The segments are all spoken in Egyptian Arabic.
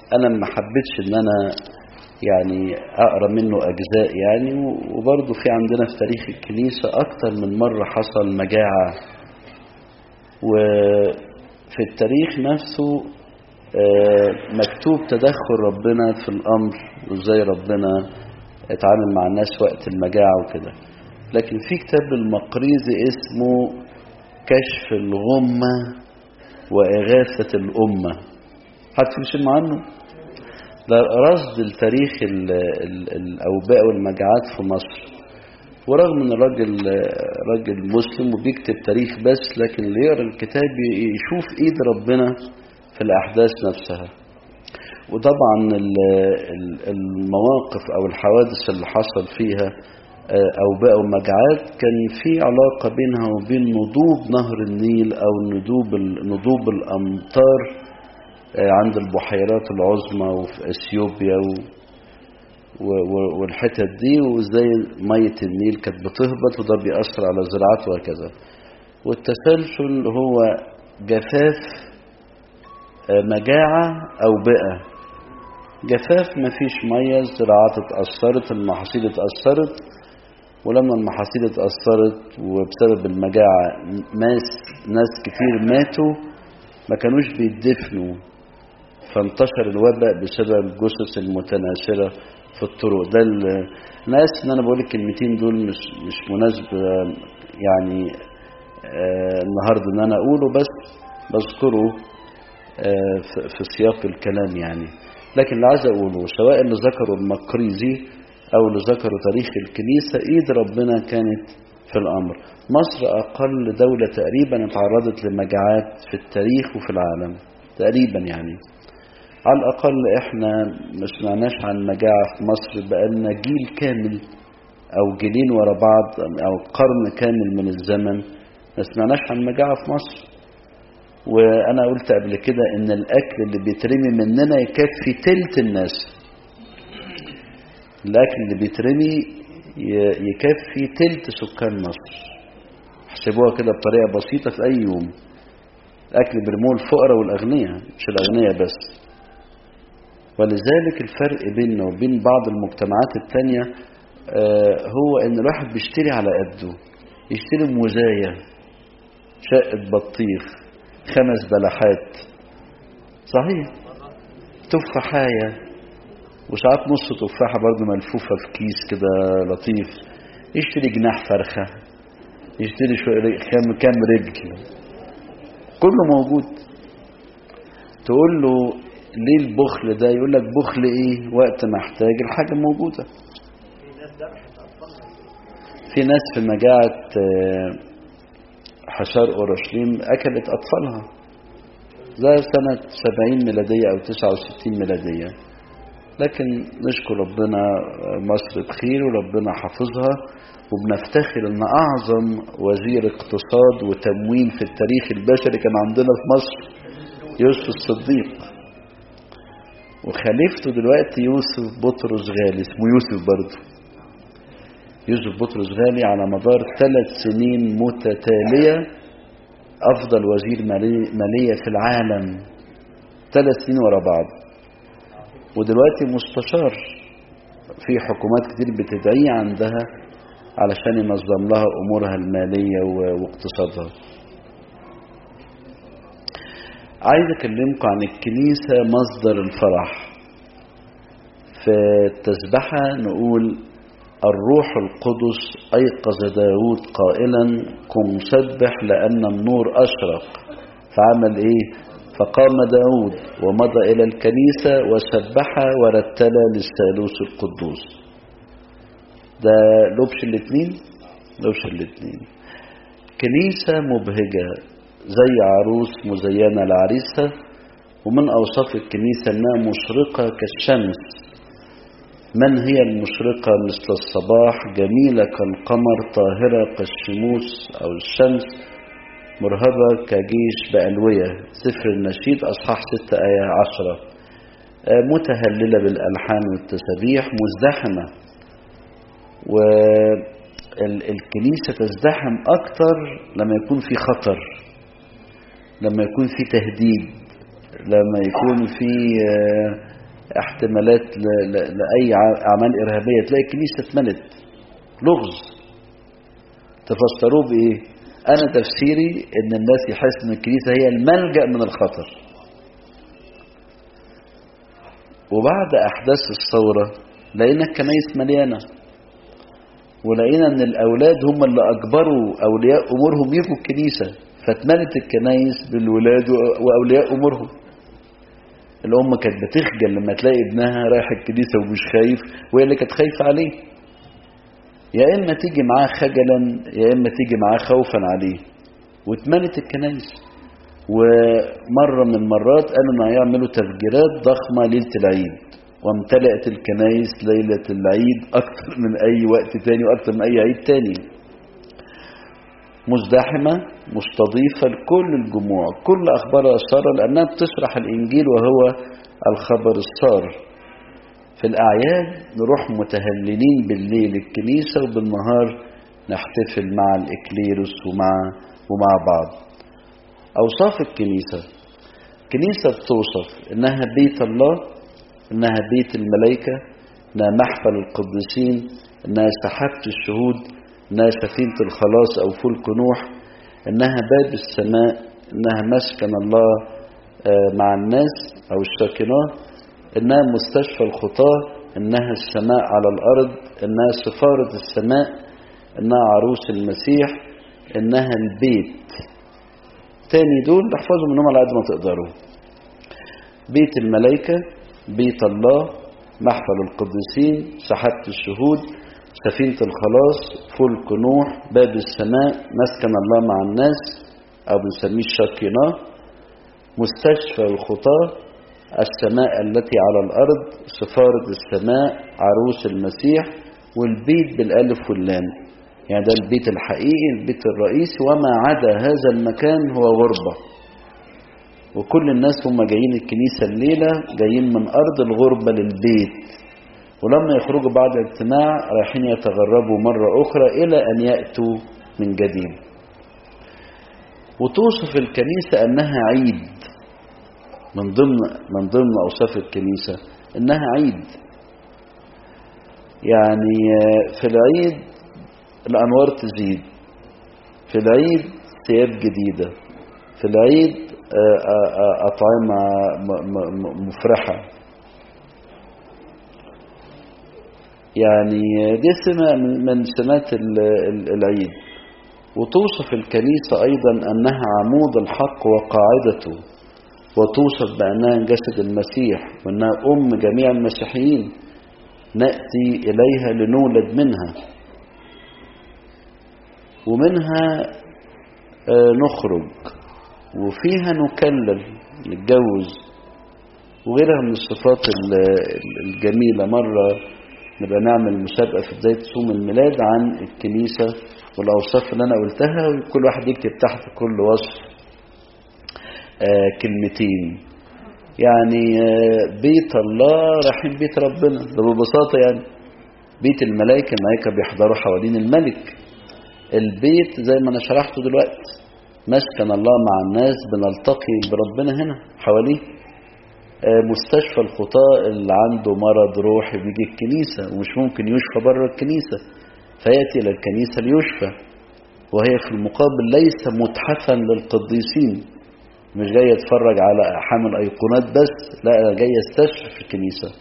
انا ما حبيتش ان انا يعني اقرا منه اجزاء يعني وبرضه في عندنا في تاريخ الكنيسه اكتر من مره حصل مجاعه وفي التاريخ نفسه مكتوب تدخل ربنا في الامر وازاي ربنا اتعامل مع الناس وقت المجاعه وكده لكن في كتاب المقريزي اسمه كشف الغمه واغاثه الامه حد تمشي عنه ده رصد لتاريخ الأوباء والمجاعات في مصر ورغم ان الراجل راجل مسلم وبيكتب تاريخ بس لكن اللي يقرا الكتاب يشوف ايد ربنا في الاحداث نفسها وطبعا المواقف او الحوادث اللي حصل فيها اوباء ومجاعات كان في علاقه بينها وبين نضوب نهر النيل او نضوب نضوب الامطار عند البحيرات العظمى وفي اثيوبيا و... و... والحتت دي وازاي ميه النيل كانت بتهبط وده بيأثر على الزراعات وهكذا والتسلسل هو جفاف مجاعة أو بئة جفاف مفيش مية الزراعات اتأثرت المحاصيل اتأثرت ولما المحاصيل اتأثرت وبسبب المجاعة ناس ناس كتير ماتوا ما كانوش بيدفنوا فانتشر الوباء بسبب الجثث المتناثرة في الطرق ده الناس ان انا بقول الكلمتين دول مش مش مناسب يعني آه النهارده ان انا اقوله بس بذكره آه في سياق الكلام يعني لكن اللي عايز اقوله سواء اللي ذكره المقريزي او اللي ذكره تاريخ الكنيسه ايد ربنا كانت في الامر مصر اقل دوله تقريبا اتعرضت لمجاعات في التاريخ وفي العالم تقريبا يعني على الأقل إحنا ما سمعناش عن مجاعة في مصر بقالنا جيل كامل أو جيلين ورا بعض أو قرن كامل من الزمن ما سمعناش عن مجاعة في مصر وأنا قلت قبل كده إن الأكل اللي بيترمي مننا يكفي تلت الناس الأكل اللي بيترمي يكفي تلت سكان مصر احسبوها كده بطريقة بسيطة في أي يوم الأكل بيرموه الفقراء والأغنياء مش الأغنياء بس ولذلك الفرق بيننا وبين بعض المجتمعات التانية هو ان الواحد بيشتري على قده يشتري موزاية شقة بطيخ خمس بلحات صحيح تفاحية وساعات نص تفاحة برضه ملفوفة في كيس كده لطيف يشتري جناح فرخة يشتري شوية كام كام رجل كله موجود تقول له ليه البخل ده يقول لك بخل ايه وقت ما احتاج الحاجة موجودة في ناس في مجاعة حشار أورشليم أكلت أطفالها زي سنة 70 ميلادية أو 69 ميلادية لكن نشكر ربنا مصر بخير وربنا حافظها وبنفتخر ان اعظم وزير اقتصاد وتموين في التاريخ البشري كان عندنا في مصر يوسف الصديق وخليفته دلوقتي يوسف بطرس غالي اسمه يوسف برضه يوسف بطرس غالي على مدار ثلاث سنين متتالية أفضل وزير مالية في العالم ثلاث سنين ورا بعض ودلوقتي مستشار في حكومات كتير بتدعيه عندها علشان ينظم لها أمورها المالية واقتصادها عايز أكلمكم عن الكنيسة مصدر الفرح في التسبحة نقول الروح القدس أيقظ داود قائلا قم سبح لأن النور أشرق فعمل إيه فقام داود ومضى إلى الكنيسة وسبح ورتل للثالوث القدوس ده لبش الاثنين لبش الاثنين كنيسة مبهجة زي عروس مزينة لعريسها ومن أوصاف الكنيسة أنها مشرقة كالشمس من هي المشرقة مثل الصباح جميلة كالقمر طاهرة كالشموس أو الشمس مرهبة كجيش بألوية سفر النشيد أصحاح ستة آية عشرة متهللة بالألحان والتسابيح مزدحمة والكنيسة تزدحم أكتر لما يكون في خطر لما يكون في تهديد لما يكون في احتمالات ل- ل- لأي ع- أعمال إرهابية تلاقي الكنيسة اتملت لغز تفسروه بإيه؟ أنا تفسيري إن الناس يحس إن الكنيسة هي الملجأ من الخطر وبعد أحداث الثورة لقينا الكنايس مليانة ولقينا ان الاولاد هم اللي اجبروا اولياء امورهم يجوا الكنيسه فاتملت الكنايس بالولاد و- واولياء امورهم الام كانت بتخجل لما تلاقي ابنها رايح الكنيسه ومش خايف وهي اللي كانت خايفه عليه يا اما تيجي معاه خجلا يا اما تيجي معاه خوفا عليه واتملت الكنايس ومره من المرات قالوا انه هيعملوا تفجيرات ضخمه ليله العيد وامتلأت الكنايس ليلة العيد أكثر من أي وقت تاني وأكثر من أي عيد تاني مزدحمة مستضيفة لكل الجموع كل أخبارها سارة لأنها بتشرح الإنجيل وهو الخبر السار في الأعياد نروح متهللين بالليل الكنيسة وبالنهار نحتفل مع الإكليروس ومع ومع بعض أوصاف الكنيسة كنيسة بتوصف إنها بيت الله إنها بيت الملائكة إنها محفل القديسين إنها سحابة الشهود إنها سفينة الخلاص أو فلك نوح إنها باب السماء إنها مسكن الله آه، مع الناس أو الساكنات إنها مستشفى الخطاة إنها السماء على الأرض إنها سفارة السماء إنها عروس المسيح إنها البيت تاني دول احفظوا منهم على قد ما تقدروا بيت الملائكة بيت الله محفل القديسين سحابة الشهود سفينة الخلاص فلك نوح باب السماء مسكن الله مع الناس أو بنسميه الشاكيناه مستشفى الخطاة السماء التي على الأرض سفارة السماء عروس المسيح والبيت بالألف واللام يعني ده البيت الحقيقي البيت الرئيسي وما عدا هذا المكان هو غربة وكل الناس هم جايين الكنيسة الليلة جايين من أرض الغربة للبيت ولما يخرجوا بعد الاجتماع رايحين يتغربوا مرة أخرى إلى أن يأتوا من جديد وتوصف الكنيسة أنها عيد من ضمن من ضمن أوصاف الكنيسة إنها عيد يعني في العيد الأنوار تزيد في العيد ثياب جديدة في العيد أطعمة مفرحة يعني دي سمة من سمات العيد وتوصف الكنيسة أيضا أنها عمود الحق وقاعدته وتوصف بأنها جسد المسيح وأنها أم جميع المسيحيين نأتي إليها لنولد منها ومنها نخرج وفيها نكلل نتجوز وغيرها من الصفات الجميلة مرة نبقى نعمل مسابقة في بداية صوم الميلاد عن الكنيسة والأوصاف اللي أنا قلتها وكل واحد يكتب تحت كل وصف آه كلمتين يعني آه بيت الله رايحين بيت ربنا ده ببساطة يعني بيت الملائكة الملائكة بيحضروا حوالين الملك البيت زي ما أنا شرحته دلوقتي مسكن الله مع الناس بنلتقي بربنا هنا حواليه آه مستشفى الخطاة اللي عنده مرض روحي بيجي الكنيسة ومش ممكن يشفى بره الكنيسة فيأتي إلى الكنيسة ليشفى وهي في المقابل ليس متحفا للقديسين مش جاي اتفرج على حامل ايقونات بس لا انا جاي استشفى في الكنيسة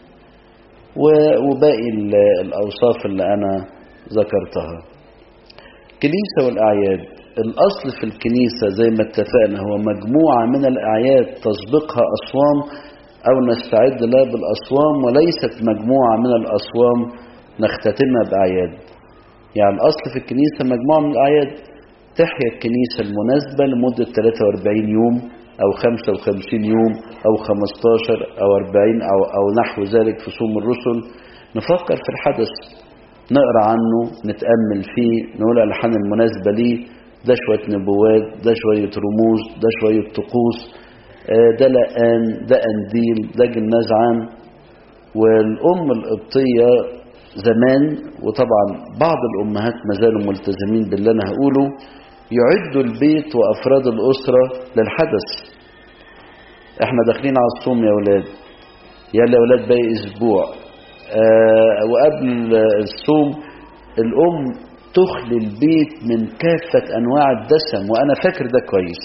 وباقي الاوصاف اللي انا ذكرتها الكنيسة والاعياد الاصل في الكنيسة زي ما اتفقنا هو مجموعة من الاعياد تسبقها اصوام او نستعد لها بالاصوام وليست مجموعة من الاصوام نختتمها باعياد يعني الاصل في الكنيسة مجموعة من الاعياد تحيا الكنيسة المناسبة لمدة 43 يوم أو 55 يوم أو 15 أو 40 أو, أو نحو ذلك في صوم الرسل نفكر في الحدث نقرأ عنه نتأمل فيه نقول الألحان المناسبة ليه ده شوية نبوات ده شوية رموز ده شوية طقوس ده لقان ده أنديل ده جناز عام والأم القبطية زمان وطبعا بعض الأمهات ما زالوا ملتزمين باللي أنا هقوله يعدوا البيت وأفراد الأسرة للحدث احنا داخلين على الصوم يا ولاد يلا يا ولاد باقي اسبوع آه وقبل الصوم الام تخلي البيت من كافة انواع الدسم وانا فاكر ده كويس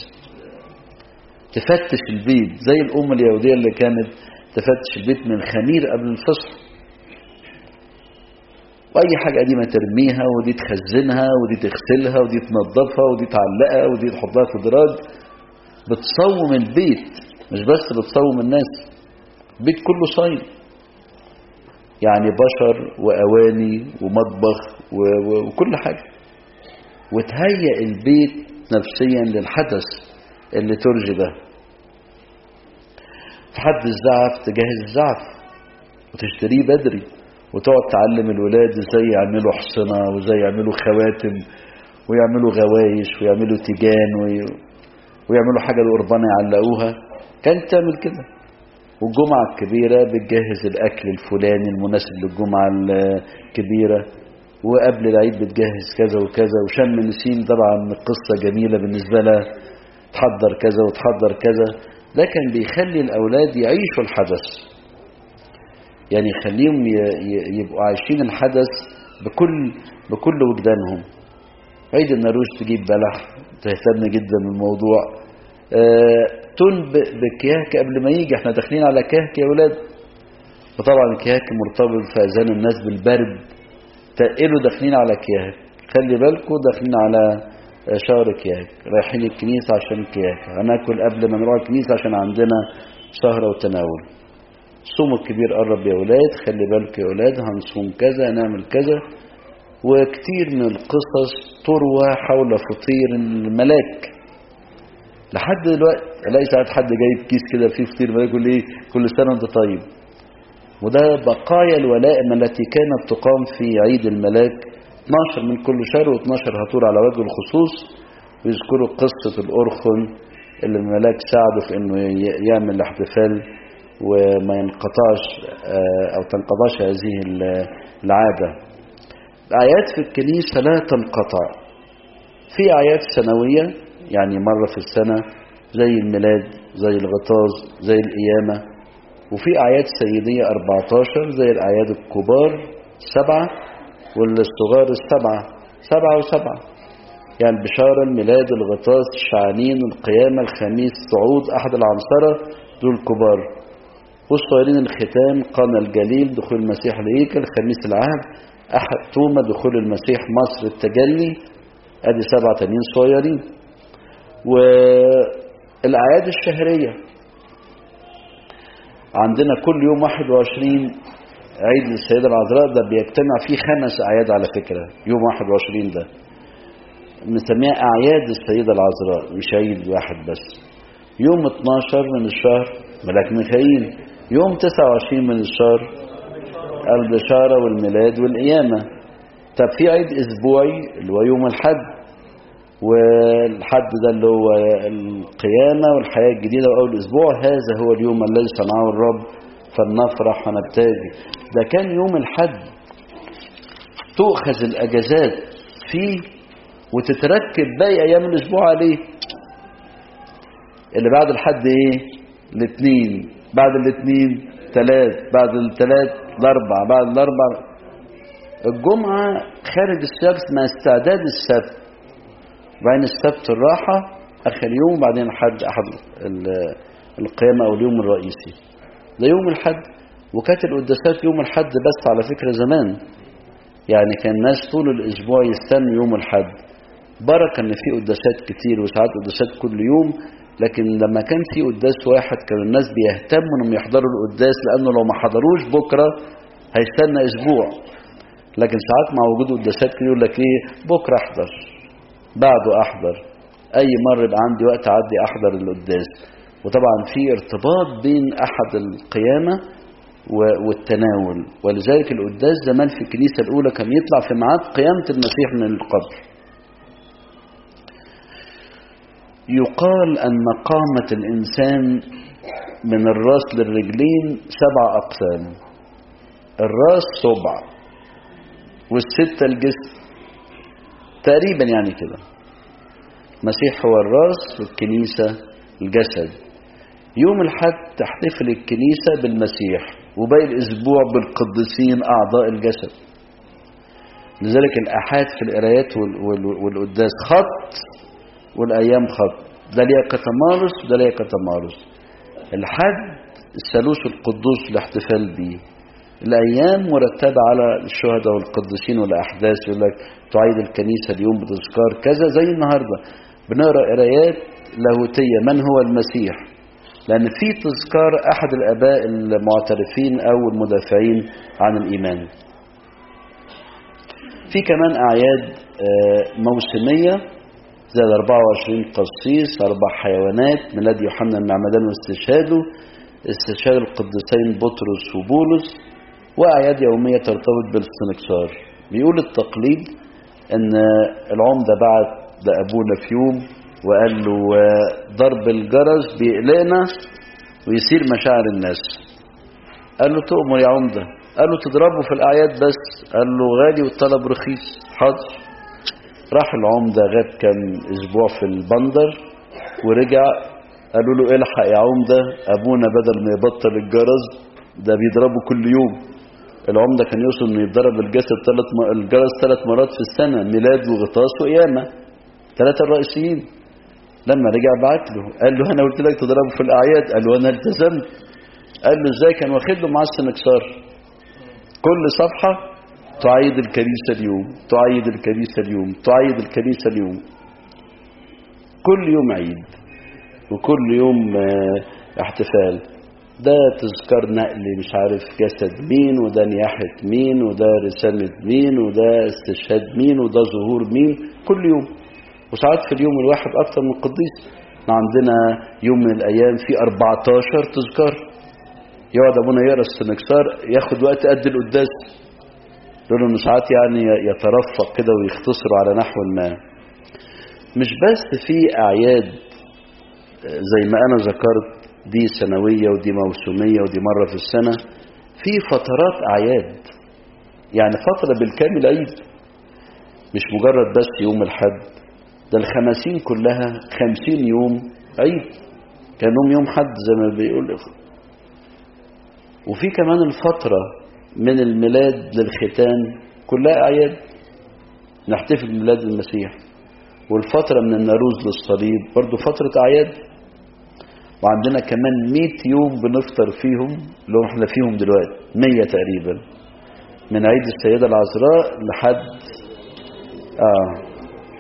تفتش البيت زي الام اليهودية اللي كانت تفتش البيت من خمير قبل الفصل واي حاجة قديمة ترميها ودي تخزنها ودي تغسلها ودي تنظفها ودي تعلقها ودي تحطها في دراج بتصوم البيت مش بس بتصوم الناس البيت كله صايم يعني بشر وأواني ومطبخ و- و- وكل حاجة وتهيئ البيت نفسيا للحدث اللي ترجي ده في حد الزعف تجهز الزعف وتشتريه بدري وتقعد تعلم الولاد ازاي يعملوا حصنة وازاي يعملوا خواتم ويعملوا غوايش ويعملوا تيجان وي... ويعملوا حاجة القربانة يعلقوها كانت تعمل كده والجمعة الكبيرة بتجهز الأكل الفلاني المناسب للجمعة الكبيرة وقبل العيد بتجهز كذا وكذا وشم نسيم طبعا قصة جميلة بالنسبة لها تحضر كذا وتحضر كذا ده كان بيخلي الأولاد يعيشوا الحدث يعني يخليهم ي- ي- يبقوا عايشين الحدث بكل بكل وجدانهم عيد الناروش تجيب بلح تهتم جدا بالموضوع آه، تنبئ بكياك قبل ما يجي احنا داخلين على كهك يا ولاد وطبعا الكياك مرتبط في اذان الناس بالبرد تقلوا داخلين على كياك خلي بالكم داخلين على شهر كياك رايحين الكنيسة عشان كياك هناكل قبل ما نروح الكنيسة عشان عندنا سهرة وتناول الصوم الكبير قرب يا ولاد خلي بالك يا ولاد هنصوم كذا نعمل كذا وكتير من القصص تروى حول فطير الملاك لحد دلوقتي الاقي ساعات حد جايب كيس كده فيه فطير ملاك يقول لي ايه كل سنه وانت طيب وده بقايا الولائم التي كانت تقام في عيد الملاك 12 من كل شهر و12 هتور على وجه الخصوص ويذكروا قصة الأرخن اللي الملاك ساعده في انه ي- يعمل الاحتفال وما ينقطعش آه، او تنقطعش هذه ال- العادة الأعياد في الكنيسة لا تنقطع في أعياد سنوية يعني مرة في السنة زي الميلاد زي الغطاس زي القيامة وفي أعياد سيدية 14 زي الأعياد الكبار سبعة والصغار السبعة سبعة وسبعة يعني البشارة الميلاد الغطاس الشعانين القيامة الخميس صعود أحد العنصرة دول كبار والصغيرين الختان قنا الجليل دخول المسيح الهيكل خميس العهد أحد توما دخول المسيح مصر التجلي ادي سبعة تانيين صغيرين والأعياد الشهرية عندنا كل يوم 21 عيد السيدة العذراء ده بيجتمع فيه خمس أعياد على فكرة يوم 21 ده بنسميها أعياد السيدة العذراء مش عيد واحد بس يوم 12 من الشهر ملاك ميخائيل يوم 29 من الشهر البشارة والميلاد والقيامة طب في عيد أسبوعي اللي هو يوم الحد والحد ده اللي هو القيامة والحياة الجديدة وأول أسبوع هذا هو اليوم الذي صنعه الرب فلنفرح ونبتهج ده كان يوم الحد تؤخذ الأجازات فيه وتتركب باقي أيام الأسبوع عليه اللي بعد الحد إيه؟ الاثنين بعد الاثنين ثلاث بعد الثلاث الأربع بعد الأربع الجمعة خارج السياق اسمها استعداد السبت وبعدين السبت الراحة آخر يوم وبعدين الحد أحد ال- القيامة أو اليوم الرئيسي ده يوم الحد وكانت القداسات يوم الحد بس على فكرة زمان يعني كان الناس طول الأسبوع يستنوا يوم الحد بركة إن في قداسات كتير وساعات قداسات كل يوم لكن لما كان في قداس واحد كانوا الناس بيهتموا إنهم يحضروا القداس لأنه لو ما حضروش بكرة هيستنى أسبوع لكن ساعات مع وجود قداسات كتير يقول لك إيه بكرة أحضر بعده أحضر أي مرة يبقى عندي وقت أعدي أحضر القداس وطبعا في ارتباط بين أحد القيامة و- والتناول ولذلك القداس زمان في الكنيسة الأولى كان يطلع في ميعاد قيامة المسيح من القبر يقال أن قامة الإنسان من الراس للرجلين سبع أقسام الراس سبع والستة الجسم تقريبا يعني كده المسيح هو الراس والكنيسة الجسد يوم الحد تحتفل الكنيسة بالمسيح وباقي الأسبوع بالقديسين أعضاء الجسد لذلك الأحاد في القرايات وال- وال- والقداس خط والأيام خط ده ليها كتمارس وده ليها كتمارس الحد الثالوث القدوس الاحتفال بيه الأيام مرتبة على الشهداء والقديسين والأحداث يقول لك تعيد الكنيسة اليوم بتذكار كذا زي النهاردة بنقرأ قرايات لاهوتية من هو المسيح لأن في تذكار أحد الآباء المعترفين أو المدافعين عن الإيمان في كمان أعياد آه، موسمية زي ال 24 قسيس أربع حيوانات ميلاد يوحنا المعمدان واستشهاده استشهاد القديسين بطرس وبولس وأعياد يومية ترتبط بالاستنكسار بيقول التقليد أن العمدة بعت لأبونا في يوم وقال له آه، ضرب الجرس بيقلقنا ويثير مشاعر الناس قال له تؤمر يا عمدة قال له تضربه في الأعياد بس قال له غالي والطلب رخيص حاضر راح العمدة غاب كام أسبوع في البندر ورجع قالوا له الحق يا عمدة أبونا بدل ما يبطل الجرس ده بيضربه كل يوم العمدة كان يوصل انه يتضرب الجسد ثلاث م... الجرس ثلاث مرات في السنة ميلاد وغطاس وقيامة ثلاثة الرئيسيين لما رجع بعت له قال له انا قلت لك تضربه في الاعياد قال له انا التزمت قال له ازاي كان واخد له معاه السنكسار كل صفحة تعيد الكنيسة اليوم تعيد الكنيسة اليوم تعيد الكنيسة اليوم كل يوم عيد وكل يوم آه، احتفال ده تذكار نقل مش عارف جسد مين وده نياحة مين وده رسالة مين وده استشهاد مين وده ظهور مين كل يوم وساعات في اليوم الواحد أكتر من قديس احنا عندنا يوم من الأيام في 14 تذكار يقعد أبونا يقرأ السنكسار ياخد وقت قد القداس يقول انه ساعات يعني يترفق كده ويختصر على نحو ما مش بس في أعياد زي ما أنا ذكرت دي سنوية ودي موسمية ودي مرة في السنة في فترات أعياد يعني فترة بالكامل عيد مش مجرد بس يوم الحد ده الخمسين كلها خمسين يوم عيد كانهم يوم حد زي ما بيقول وفي كمان الفترة من الميلاد للختان كلها أعياد نحتفل بميلاد المسيح والفترة من الناروز للصليب برضو فترة أعياد وعندنا كمان 100 يوم بنفطر فيهم اللي احنا فيهم دلوقتي 100 تقريبا من عيد السيدة العذراء لحد آه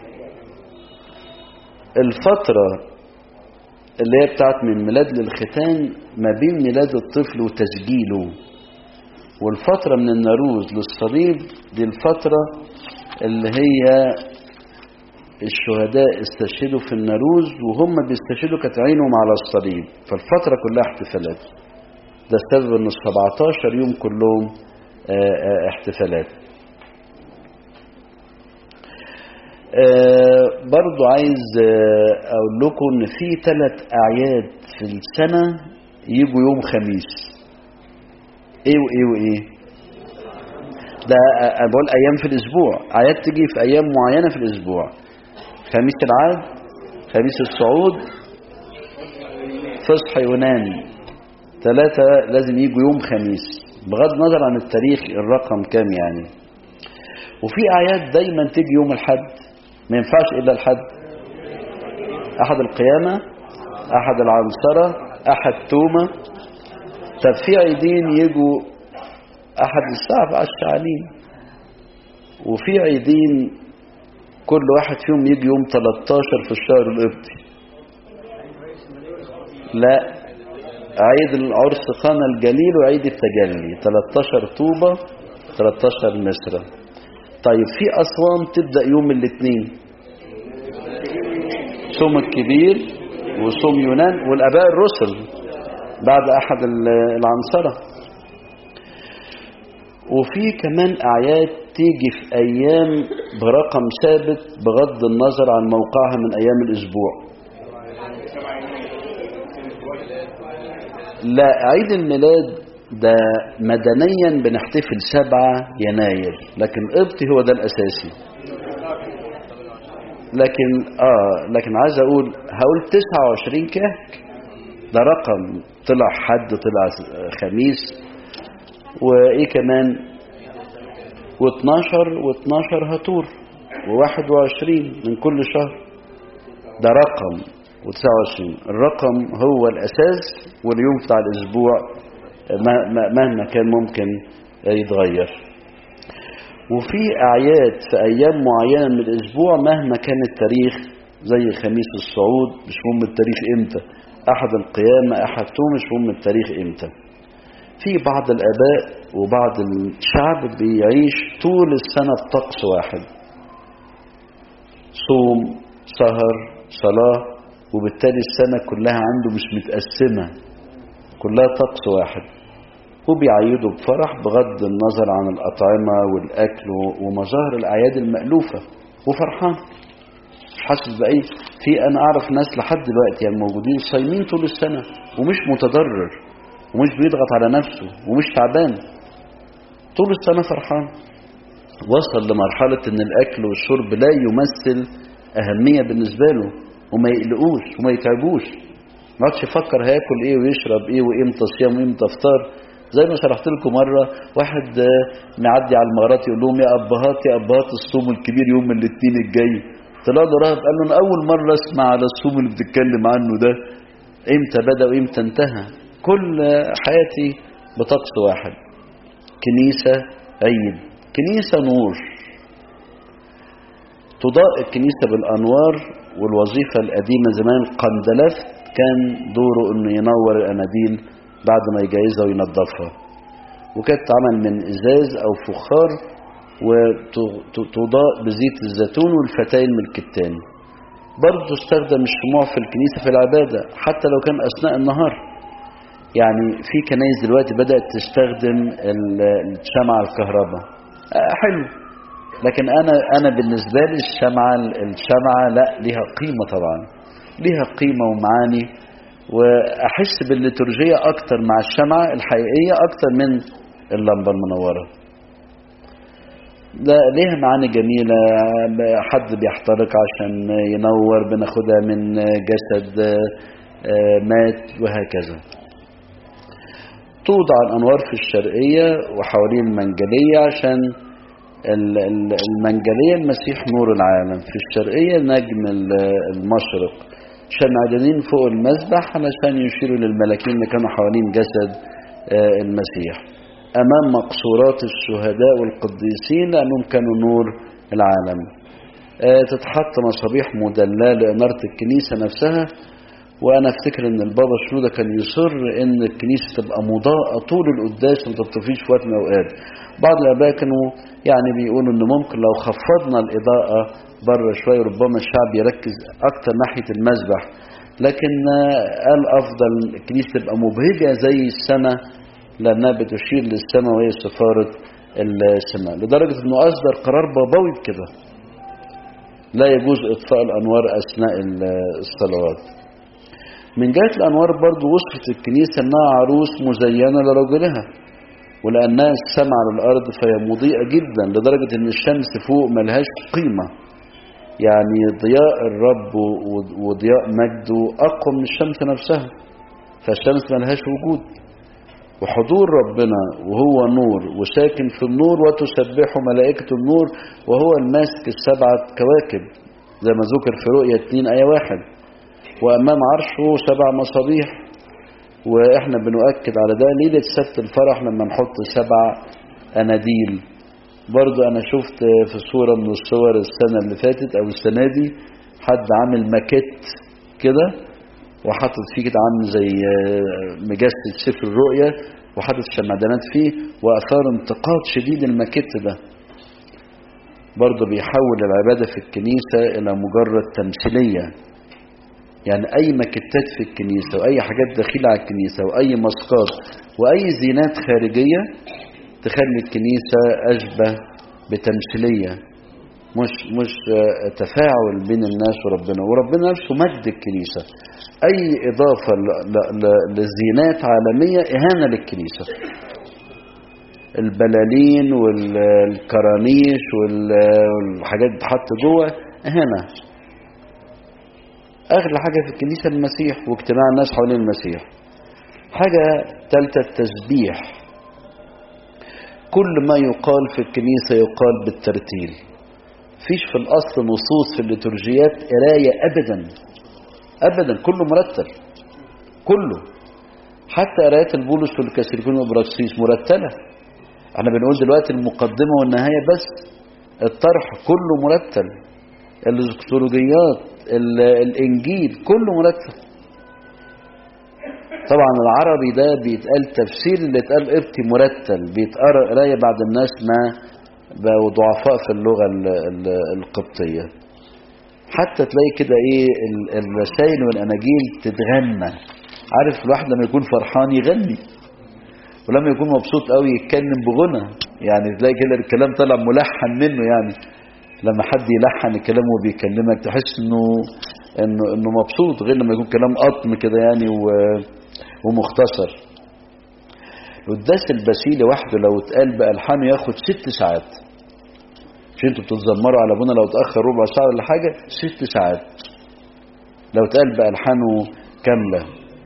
الفترة اللي هي بتاعت من ميلاد للختان ما بين ميلاد الطفل وتسجيله والفترة من الناروز للصليب دي الفترة اللي هي الشهداء استشهدوا في الناروز وهم بيستشهدوا كانت عينهم على الصليب فالفترة كلها احتفالات ده السبب ان ال 17 يوم كلهم آه، آه، احتفالات آه، برضو عايز آه، اقول لكم ان في ثلاث اعياد في السنة يجوا يوم خميس ايه وايه وايه ده آه، انا بقول ايام في الاسبوع اعياد تيجي في ايام معينة في الاسبوع خميس العاد خميس الصعود فصح يونان ثلاثة لازم يجوا يوم خميس بغض النظر عن التاريخ الرقم كام يعني وفي أعياد دايما تيجي يوم الحد ما ينفعش إلا الحد أحد القيامة أحد العنصرة أحد تومة طب في عيدين يجوا أحد الساعة على الشعالين وفي عيدين كل واحد فيهم يجي يوم 13 في الشهر القبطي لا عيد العرس قانا الجليل وعيد التجلي 13 طوبة 13 مصر طيب في أسوان تبدأ يوم الاثنين صوم الكبير وصوم يونان والآباء الرسل بعد أحد العنصرة وفي كمان أعياد تيجي في أيام برقم ثابت بغض النظر عن موقعها من أيام الأسبوع لا عيد الميلاد ده مدنيا بنحتفل سبعة يناير لكن قبطي هو ده الأساسي لكن آه لكن عايز أقول هقول 29 كهك ده رقم طلع حد طلع خميس وايه كمان و12 و12 هتور و21 من كل شهر ده رقم و29 الرقم هو الأساس واليوم بتاع الأسبوع مهما كان ممكن يتغير وفي أعياد في أيام معينة من الأسبوع مهما كان التاريخ زي خميس الصعود مش مهم التاريخ إمتى أحد القيامة أحد توم مش مهم التاريخ إمتى في بعض الآباء وبعض الشعب بيعيش طول السنة بطقس واحد صوم سهر صلاة وبالتالي السنة كلها عنده مش متقسمة كلها طقس واحد وبيعيدوا بفرح بغض النظر عن الأطعمة والأكل ومظاهر الأعياد المألوفة وفرحان مش حاسس بأي في أنا أعرف ناس لحد دلوقتي يعني موجودين صايمين طول السنة ومش متضرر ومش بيضغط على نفسه ومش تعبان طول السنة فرحان وصل لمرحلة ان الاكل والشرب لا يمثل اهمية بالنسبة له وما يقلقوش وما يتعبوش ما عادش يفكر هياكل ايه ويشرب ايه وامتى صيام وامتى افطار زي ما شرحت لكم مرة واحد معدي على المغارات يقول لهم يا ابهات يا ابهات الصوم الكبير يوم الاثنين الجاي طلع له راهب قال له انا اول مرة اسمع على الصوم اللي بتتكلم عنه ده امتى بدأ وامتى انتهى كل حياتي بطقس واحد كنيسة عيد كنيسة نور تضاء الكنيسة بالأنوار والوظيفة القديمة زمان قندلف كان دوره انه ينور الاناديل بعد ما يجهزها وينظفها وكانت تعمل من ازاز او فخار وتضاء بزيت الزيتون والفتاين من الكتان برضه تستخدم الشموع في الكنيسة في العبادة حتى لو كان أثناء النهار يعني في كنايس دلوقتي بدأت تستخدم الشمعة الكهرباء حلو لكن أنا أنا بالنسبة لي الشمعة الشمعة لا ليها قيمة طبعا ليها قيمة ومعاني وأحس بالليتورجية أكتر مع الشمعة الحقيقية أكتر من اللمبة المنورة ده ليها معاني جميلة حد بيحترق عشان ينور بناخدها من جسد مات وهكذا توضع الأنوار في الشرقية وحوالين المنجلية عشان المنجلية المسيح نور العالم في الشرقية نجم المشرق شمعدانين فوق المذبح علشان يشيروا للملاكين اللي كانوا حوالين جسد المسيح أمام مقصورات الشهداء والقديسين لأنهم كانوا نور العالم تتحط مصابيح مدلاه لإنارة الكنيسة نفسها وانا افتكر ان البابا شنودة كان يصر ان الكنيسة تبقى مضاءة طول القداس وما تطفيش في وقت من الاوقات بعض الاباء كانوا يعني بيقولوا ان ممكن لو خفضنا الاضاءة بره شوية ربما الشعب يركز اكتر ناحية المسبح لكن قال افضل الكنيسة تبقى مبهجة زي السماء لانها بتشير للسماء وهي سفارة السماء لدرجة انه اصدر قرار بابوي بكده لا يجوز اطفاء الانوار اثناء الصلوات من جهة الأنوار برضو وصفت الكنيسة أنها عروس مزينة لرجلها ولأنها السمع على الأرض فهي مضيئة جدا لدرجة أن الشمس فوق ملهاش قيمة يعني ضياء الرب وضياء مجده أقوى من الشمس نفسها فالشمس ملهاش وجود وحضور ربنا وهو نور وساكن في النور وتسبحه ملائكة النور وهو الماسك السبعة كواكب زي ما ذكر في رؤية 2 آية واحد وأمام عرشه سبع مصابيح وإحنا بنؤكد على ده ليلة سبت الفرح لما نحط سبع أناديل برضو أنا شفت في صورة من الصور السنة اللي فاتت أو السنة دي حد عامل ماكيت كده وحاطط فيه كده عامل زي مجسد سفر الرؤية وحاطط شمعدانات فيه وأثار انتقاد شديد الماكيت ده برضه بيحول العبادة في الكنيسة إلى مجرد تمثيلية يعني أي ماكيتات في الكنيسة وأي حاجات داخلة على الكنيسة وأي مسقات وأي زينات خارجية تخلي الكنيسة أشبه بتمثيلية مش مش تفاعل بين الناس وربنا وربنا نفسه مجد الكنيسة أي إضافة لزينات عالمية إهانة للكنيسة البلالين والكرانيش والحاجات بتحط جوه إهانة أغلى حاجة في الكنيسة المسيح واجتماع الناس حوالين المسيح حاجة ثالثة التسبيح كل ما يقال في الكنيسة يقال بالترتيل فيش في الأصل نصوص في الليتورجيات قراية أبدا أبدا كله مرتب كله حتى قرايات البولس والكاثوليكون والبراكسيس مرتلة احنا بنقول دلوقتي المقدمة والنهاية بس الطرح كله مرتب الزكتولوجيات الإنجيل كله مرتب طبعا العربي ده بيتقال تفسير اللي اتقال قبطي مرتل بيتقرا قرايه بعد الناس ما بقوا ضعفاء في اللغه القبطيه حتى تلاقي كده ايه الرسائل والاناجيل تتغنى عارف الواحد لما يكون فرحان يغني ولما يكون مبسوط قوي يتكلم بغنى يعني تلاقي كده الكلام طلع ملحن منه يعني لما حد يلحن الكلام وهو بيكلمك تحس انه انه انه مبسوط غير لما يكون كلام قطم كده يعني و ومختصر القداس البسيلي وحده لو اتقال بألحانه ياخد ست ساعات مش انتوا بتتذمروا على ابونا لو اتأخر ربع ساعة ولا حاجة ست ساعات لو اتقال بألحانه كاملة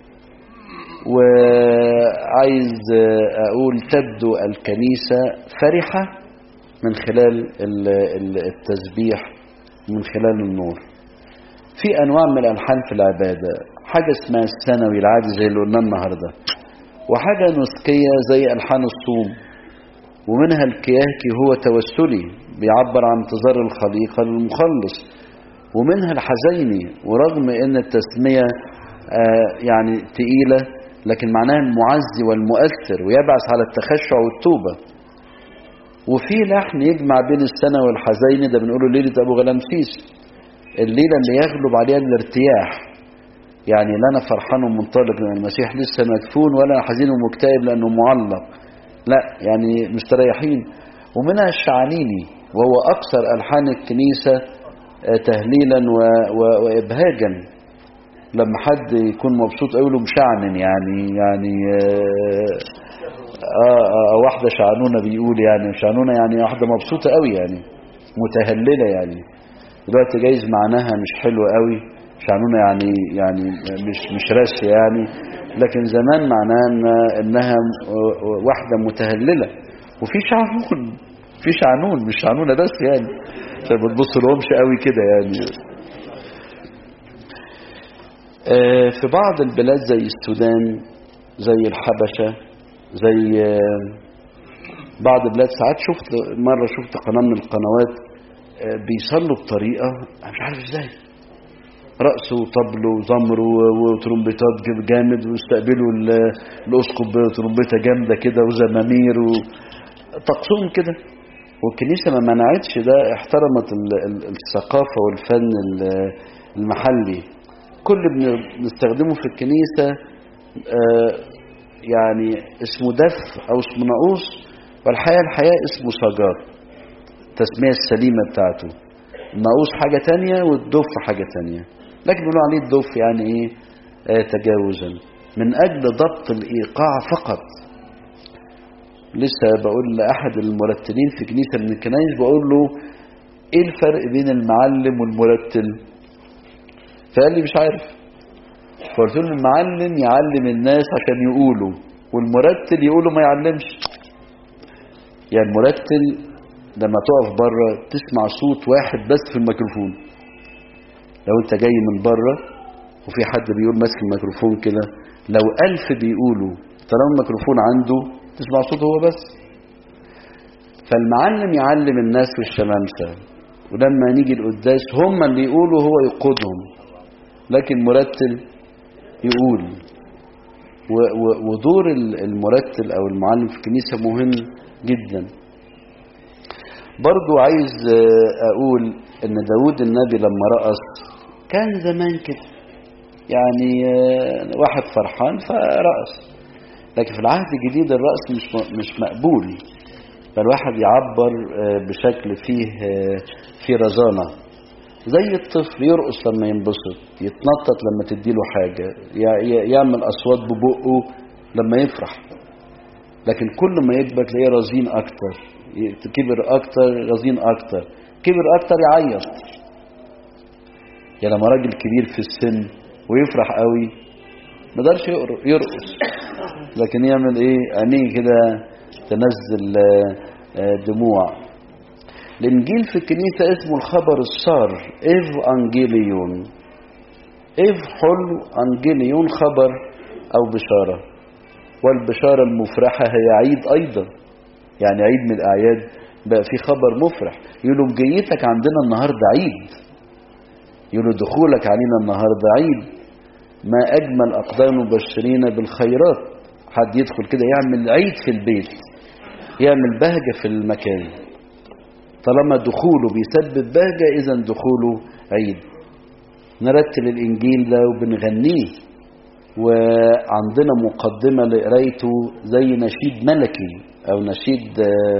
وعايز اقول تبدو الكنيسة فرحة من خلال التسبيح من خلال النور في انواع من الالحان في العباده حاجه اسمها الثانوي العادي زي اللي قلنا النهارده وحاجه نسكيه زي الحان الصوم ومنها الكياكي هو توسلي بيعبر عن انتظار الخليقه للمخلص ومنها الحزيني ورغم ان التسميه آه يعني تقيله لكن معناها المعزي والمؤثر ويبعث على التخشع والتوبه وفي لحن يجمع بين السنه والحزيني ده بنقوله ليله ابو غلامسيس الليلة اللي يغلب عليها الارتياح يعني لا أنا فرحان ومنطلق لأن المسيح لسه مدفون ولا حزين ومكتئب لأنه معلق لا يعني مستريحين ومنها الشعانيني وهو أكثر ألحان الكنيسة تهليلا و... و... وإبهاجا لما حد يكون مبسوط قوي له مشعنن يعني يعني آه, آه, آه واحدة شعنونة بيقول يعني شعنونة يعني واحدة مبسوطة قوي يعني متهللة يعني دلوقتي جايز معناها مش حلو قوي شعنونة يعني يعني مش مش راسي يعني لكن زمان معناها إن انها واحدة متهللة وفي شعنون في شعنون مش شعنونة بس يعني عشان ما تبص لهمش قوي كده يعني في بعض البلاد زي السودان زي الحبشة زي بعض البلاد ساعات شفت مرة شفت قناة من القنوات بيصلوا بطريقة أنا مش عارف ازاي رقص وطبل وزمر وترومبيتات جامد ويستقبلوا الاسقف بترومبيته جامده كده وزمامير وطقسهم كده والكنيسه ما منعتش ده احترمت الثقافه والفن المحلي كل بنستخدمه في الكنيسه يعني اسمه دف او اسمه ناقوس والحقيقه الحقيقه اسمه سجار التسمية السليمة بتاعته الناقوس حاجة تانية والدف حاجة تانية لكن بنقول عليه الدف يعني ايه آه تجاوزا من أجل ضبط الإيقاع فقط لسه بقول لأحد المرتلين في كنيسة من الكنايس بقول له ايه الفرق بين المعلم والمرتل فقال لي مش عارف فقلت له المعلم يعلم الناس عشان يقولوا والمرتل يقولوا ما يعلمش يعني المرتل لما تقف بره تسمع صوت واحد بس في الميكروفون لو انت جاي من بره وفي حد بيقول ماسك الميكروفون كده لو ألف بيقولوا طالما الميكروفون عنده تسمع صوته هو بس فالمعلم يعلم الناس في الشمامسة ولما نيجي القداس هم اللي يقولوا هو يقودهم لكن مرتل يقول ودور المرتل او المعلم في الكنيسة مهم جدا برضو عايز اقول ان داود النبي لما رقص كان زمان كده يعني واحد فرحان فرقص لكن في العهد الجديد الرقص مش مش مقبول فالواحد يعبر بشكل فيه فيه رزانة زي الطفل يرقص لما ينبسط يتنطط لما تديله حاجة يعمل أصوات ببقه لما يفرح لكن كل ما يكبر تلاقيه رزين أكتر كبر أكتر رزين أكتر كبر أكتر يعيط يعني لما راجل كبير في السن ويفرح قوي ما يقدرش يرقص لكن يعمل ايه عينيه كده تنزل دموع الانجيل في الكنيسة اسمه الخبر السار ايف انجيليون ايف حلو انجيليون خبر او بشارة والبشارة المفرحة هي عيد ايضا يعني عيد من الاعياد بقى في خبر مفرح يقولوا مجيتك عندنا النهاردة عيد يقولوا دخولك علينا النهاردة عيد ما أجمل أقدام المبشرين بالخيرات حد يدخل كده يعمل عيد في البيت يعمل بهجة في المكان طالما دخوله بيسبب بهجة إذا دخوله عيد نرتل الإنجيل ده وبنغنيه وعندنا مقدمة لقرايته زي نشيد ملكي أو نشيد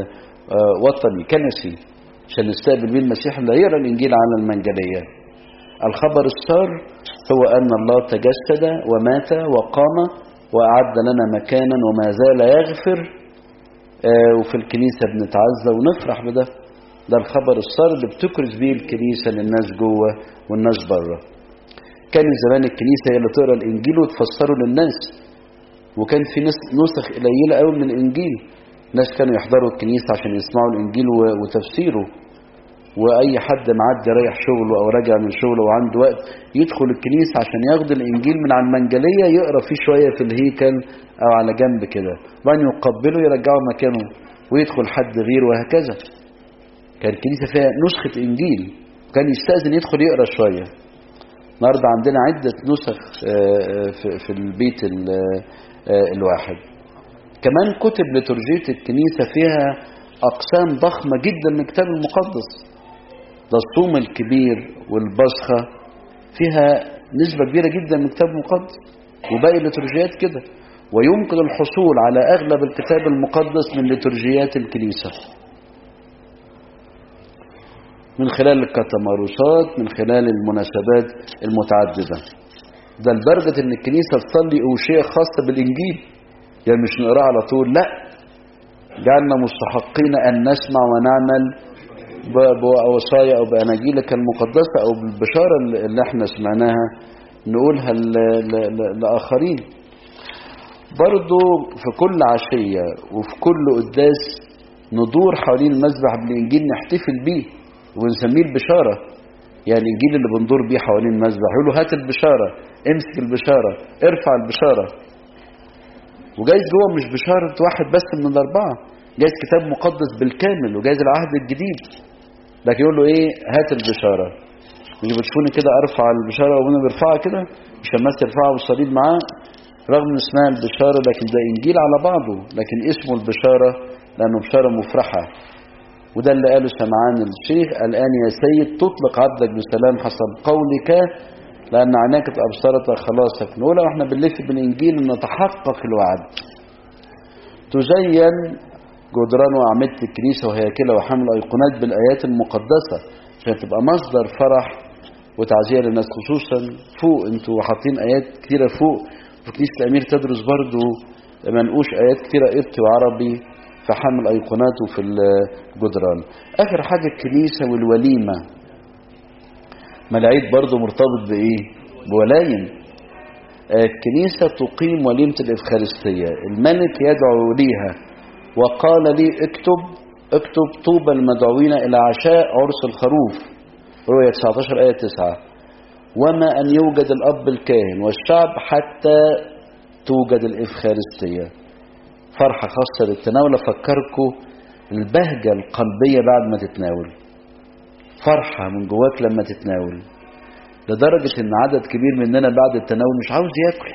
وطني كنسي عشان نستقبل بيه المسيح اللي هيقرا الإنجيل على المنجلية الخبر السار هو أن الله تجسد ومات وقام وأعد لنا مكانا وما زال يغفر وفي الكنيسة بنتعزى ونفرح بده ده الخبر السار اللي بتكرز بيه الكنيسة للناس جوه والناس بره كان زمان الكنيسة هي اللي تقرا الإنجيل وتفسره للناس وكان في نسخ قليلة قوي من الإنجيل ناس كانوا يحضروا الكنيسة عشان يسمعوا الإنجيل وتفسيره وأي حد معدي رايح شغله أو راجع من شغله وعنده وقت يدخل الكنيسة عشان ياخد الإنجيل من على المنجلية يقرأ فيه شوية في الهيكل أو على جنب كده وبعدين يقبله يرجعه مكانه ويدخل حد غيره وهكذا كان الكنيسة فيها نسخة إنجيل وكان يستأذن يدخل يقرأ شوية النهارده عندنا عدة نسخ في البيت الواحد كمان كتب لترجية الكنيسة فيها أقسام ضخمة جدا من الكتاب المقدس ده الصوم الكبير والبصخة فيها نسبة كبيرة جدا من الكتاب المقدس وباقي الليتورجيات كده ويمكن الحصول على أغلب الكتاب المقدس من ليتورجيات الكنيسة من خلال الكتمارسات من خلال المناسبات المتعددة ده لدرجة ان الكنيسة تصلي أوشية خاصة بالإنجيل يعني مش نقرأ على طول لا جعلنا مستحقين أن نسمع ونعمل بوصايا أو بأناجيلك المقدسة أو بالبشارة اللي احنا سمعناها نقولها لآخرين برضو في كل عشية وفي كل قداس ندور حوالين المذبح بالإنجيل نحتفل بيه ونسميه البشارة يعني الإنجيل اللي بندور بيه حوالين المذبح يقول له هات البشارة امسك البشارة ارفع البشارة وجايز جوه مش بشارة واحد بس من الأربعة جايز كتاب مقدس بالكامل وجايز العهد الجديد لكن يقول له ايه هات البشارة مش بتشوفوني كده ارفع البشارة وانا برفعها كده مش الناس ترفعها والصليب معاه رغم ان اسمها البشارة لكن ده انجيل على بعضه لكن اسمه البشارة لانه بشارة مفرحة وده اللي قاله سمعان الشيخ الآن يا سيد تطلق عبدك بسلام حسب قولك لأن عيناك أبصرت خلاصك نقول احنا بنلف بالإنجيل نتحقق الوعد تزين جدران وأعمدة الكنيسة وهياكلها وحمل أيقونات بالآيات المقدسة عشان تبقى مصدر فرح وتعزية للناس خصوصا فوق انتوا حاطين آيات كتيرة فوق في كنيسة الأمير تدرس برضو منقوش آيات كتيرة قبطي وعربي في حمل أيقونات وفي الجدران آخر حاجة الكنيسة والوليمة ما العيد برضو مرتبط بإيه بولايم الكنيسة تقيم وليمة الإفخارستية الملك يدعو ليها وقال لي اكتب اكتب طوبى المدعوين إلى عشاء عرس الخروف رؤية 19 آية 9 وما أن يوجد الأب الكاهن والشعب حتى توجد الإفخارستية فرحة خاصة للتناول أفكركم البهجة القلبية بعد ما تتناول فرحة من جواك لما تتناول لدرجة ان عدد كبير مننا بعد التناول مش عاوز ياكل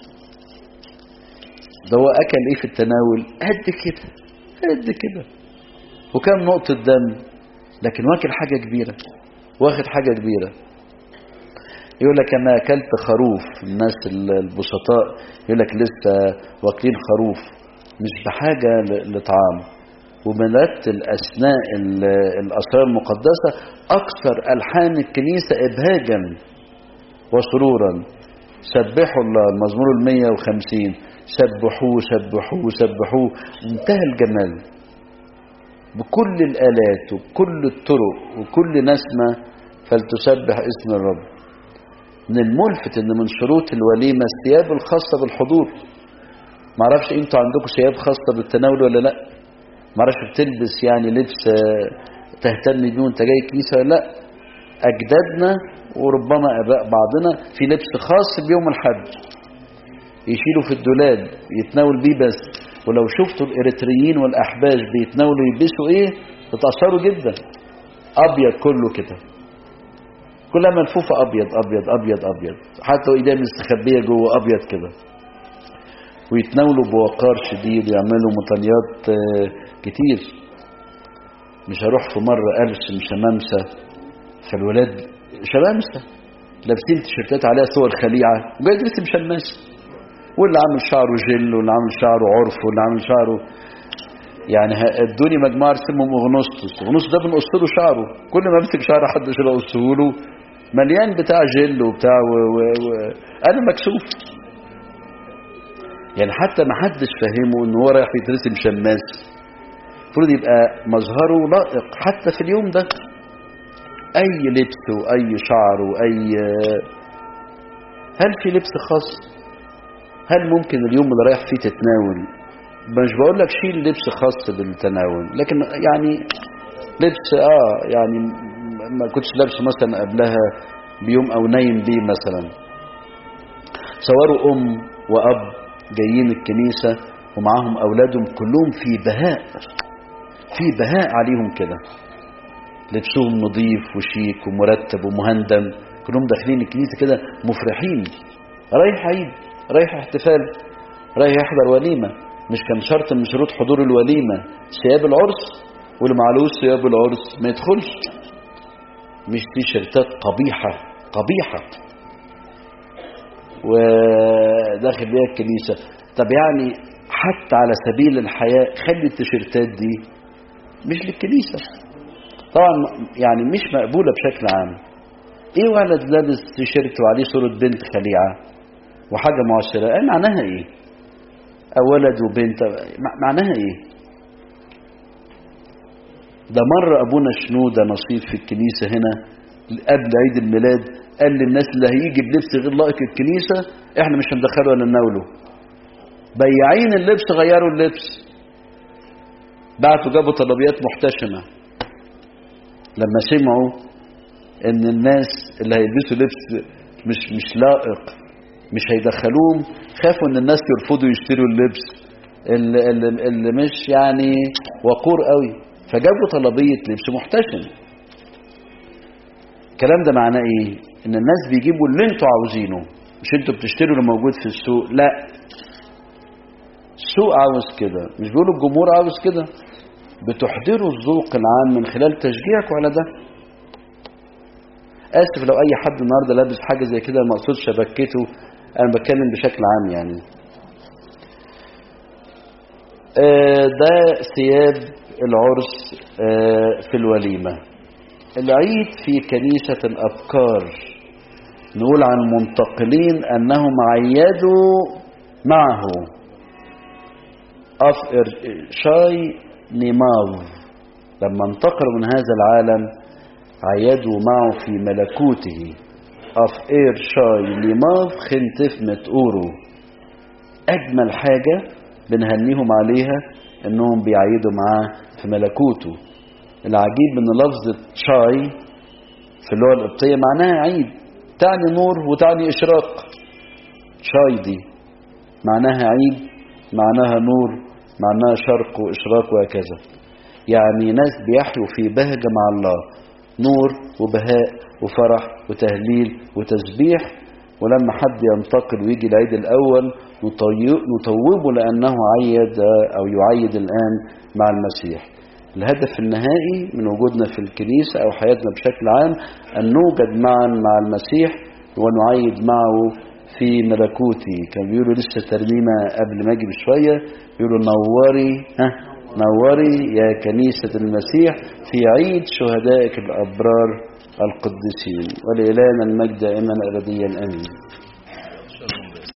ده هو اكل ايه في التناول قد كده قد كده وكم نقطة دم لكن واكل حاجة كبيرة واخد حاجة كبيرة يقول لك انا اكلت خروف الناس البسطاء يقول لك لسه واكلين خروف مش بحاجة لطعام ومرتل أثناء الأسرار المقدسة أكثر ألحان الكنيسة إبهاجا وسرورا سبحوا الله المزمور المية وخمسين سبحوه سبحوه سبحوه منتهى الجمال بكل الآلات وبكل الطرق وكل نسمة فلتسبح اسم الرب من الملفت ان من شروط الوليمة الثياب الخاصة بالحضور معرفش انتوا عندكم ثياب خاصة بالتناول ولا لا معرفش بتلبس يعني لبس تهتم بيه وانت جاي كنيسة ولا لا اجدادنا وربما اباء بعضنا في لبس خاص بيوم الحج يشيلوا في الدولاب يتناول بيه بس ولو شفتوا الاريتريين والاحباش بيتناولوا يلبسوا ايه تتأثروا جدا ابيض كله كده كلها ملفوفة ابيض ابيض ابيض ابيض حتى ايديها مستخبية جوه ابيض كده ويتناولوا بوقار شديد ويعملوا مطاليات كتير مش هروح في مرة أرسم شمامسة فالولاد شمامسة لابسين تيشيرتات عليها صور خليعة وجاي يرسم شماسة واللي عامل شعره جل واللي عامل شعره عرف واللي عامل شعره يعني ادوني مجموعة رسمهم اغنسطس اغنسطس ده بنقص له شعره كل ما امسك شعر حد عشان اقصه له مليان بتاع جل وبتاع و... و... و... انا مكسوف يعني حتى ما حدش فاهمه ان هو رايح يترسم شماس المفروض يبقى مظهره لائق حتى في اليوم ده اي لبس واي شعر واي هل في لبس خاص هل ممكن اليوم اللي رايح فيه تتناول مش بقول لك شيل لبس خاص بالتناول لكن يعني لبس اه يعني ما كنتش لابس مثلا قبلها بيوم او نايم بيه مثلا صوروا ام واب جايين الكنيسة ومعاهم اولادهم كلهم في بهاء في بهاء عليهم كده لبسهم نظيف وشيك ومرتب ومهندم كلهم داخلين الكنيسة كده مفرحين رايح عيد رايح احتفال رايح يحضر وليمة مش كان شرط من شروط حضور الوليمة ثياب العرس واللي معلوش ثياب العرس ما يدخلش مش تيشيرتات قبيحة قبيحة وداخل بيها الكنيسة طب يعني حتى على سبيل الحياة خلي التيشيرتات دي مش للكنيسة طبعا يعني مش مقبولة بشكل عام ايه ولد لابس تيشيرت وعليه صورة بنت خليعة وحاجة معسرة ايه معناها ايه او ولد وبنت معناها ايه ده مرة ابونا شنودة نصيب في الكنيسة هنا قبل عيد الميلاد قال للناس اللي هيجي بلبس غير لائق الكنيسة احنا مش هندخله ولا نناوله بياعين اللبس غيروا اللبس بعتوا جابوا طلبيات محتشمة لما سمعوا ان الناس اللي هيلبسوا لبس مش مش لائق مش هيدخلوهم خافوا ان الناس يرفضوا يشتروا اللبس اللي, اللي, اللي مش يعني وقور قوي فجابوا طلبية لبس محتشم الكلام ده معناه ايه ان الناس بيجيبوا اللي انتوا عاوزينه مش انتوا بتشتروا اللي موجود في السوق لا السوق عاوز كده مش بيقولوا الجمهور عاوز كده بتحضروا الذوق العام من خلال تشجيعكم على ده اسف لو اي حد النهارده لابس حاجه زي كده ما اقصدش ابكته انا بتكلم بشكل عام يعني آه ده ثياب العرس آه في الوليمه العيد في كنيسه الابكار نقول عن منتقلين انهم عيدوا معه أف شاي نيماف لما انتقلوا من هذا العالم عيدوا معه في ملكوته أف إير شاي نيماف خنتف متقورو أجمل حاجة بنهنيهم عليها إنهم بيعيدوا معاه في ملكوته العجيب إن لفظة شاي في اللغة القبطية معناها عيد تعني نور وتعني إشراق شاي دي معناها عيد معناها نور معناها شرق وإشراق وهكذا يعني ناس بيحيوا في بهجة مع الله نور وبهاء وفرح وتهليل وتسبيح ولما حد ينتقل ويجي العيد الأول نطوبه لأنه عيد أو يعيد الآن مع المسيح الهدف النهائي من وجودنا في الكنيسة أو حياتنا بشكل عام أن نوجد معا مع المسيح ونعيد معه في ملكوتي كان بيقولوا لسه ترنيمة قبل ما اجي بشوية بيقولوا نوري ها نوري يا كنيسة المسيح في عيد شهدائك الأبرار القديسين ولإلهنا المجد دائما أبديا آمين